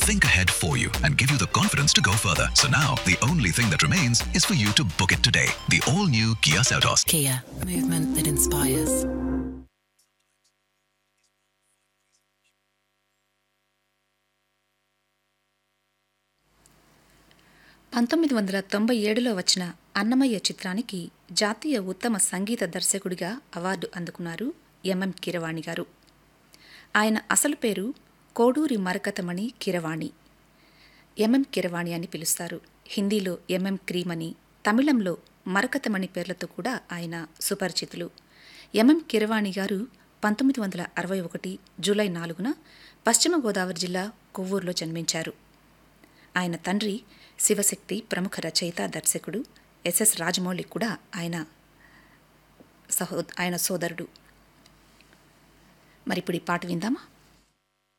think ahead for you and give you the confidence to go further. So now, the only thing that remains is for you to book it today. The all-new Kia Seltos. Kia, movement that inspires. పంతొమ్మిది వందల తొంభై ఏడులో వచ్చిన అన్నమయ్య చిత్రానికి జాతీయ ఉత్తమ సంగీత దర్శకుడిగా award అందుకున్నారు ఎంఎం కిరవాణి గారు ఆయన అసలు పేరు కోడూరి మరకతమణి కిరవాణి ఎంఎం కిరవాణి అని పిలుస్తారు హిందీలో ఎంఎం క్రీమ్ అని తమిళంలో మరకతమణి పేర్లతో కూడా ఆయన సుపరిచితులు ఎంఎం కిరవాణి గారు పంతొమ్మిది వందల అరవై ఒకటి జూలై నాలుగున పశ్చిమ గోదావరి జిల్లా కొవ్వూరులో జన్మించారు ఆయన తండ్రి శివశక్తి ప్రముఖ రచయిత దర్శకుడు ఎస్ఎస్ రాజమౌళి కూడా ఆయన సహో ఆయన సోదరుడు మరి ఇప్పుడు ఈ పాట విందామా